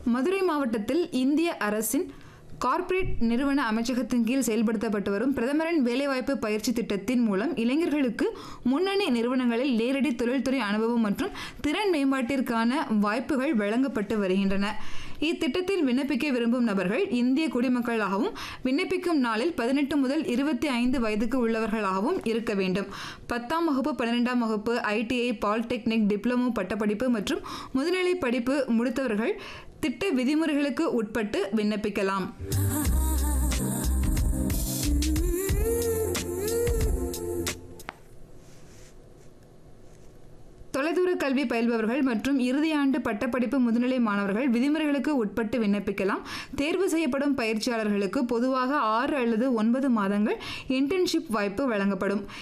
மதுரை மாவட்டத்தில் இந்திய அரசின் கார்ப்பரேட் நிறுவன அமைச்சகத்தின் கீழ் செயல்படுத்தப்பட்டு வரும் பிரதமரின் வேலைவாய்ப்பு பயிற்சி திட்டத்தின் மூலம் இளைஞர்களுக்கு முன்னணி நிறுவனங்களில் நேரடி தொழில்துறை அனுபவம் மற்றும் திறன் மேம்பாட்டிற்கான வாய்ப்புகள் வழங்கப்பட்டு வருகின்றன இத்திட்டத்தில் விண்ணப்பிக்க விரும்பும் நபர்கள் இந்திய குடிமக்களாகவும் விண்ணப்பிக்கும் நாளில் பதினெட்டு முதல் இருபத்தி ஐந்து வயதுக்கு உள்ளவர்களாகவும் இருக்க வேண்டும் பத்தாம் வகுப்பு பன்னிரெண்டாம் வகுப்பு ஐடிஐ பாலிடெக்னிக் டிப்ளமோ பட்டப்படிப்பு மற்றும் முதுநிலை படிப்பு முடித்தவர்கள் திட்ட விதிமுறைகளுக்கு உட்பட்டு விண்ணப்பிக்கலாம் தொலைதூர கல்வி பயில்பவர்கள் மற்றும் இறுதியாண்டு பட்டப்படிப்பு முதுநிலை மாணவர்கள் விதிமுறைகளுக்கு உட்பட்டு விண்ணப்பிக்கலாம் தேர்வு செய்யப்படும் பயிற்சியாளர்களுக்கு பொதுவாக ஆறு அல்லது ஒன்பது மாதங்கள் இன்டர்ன்ஷிப் வாய்ப்பு வழங்கப்படும்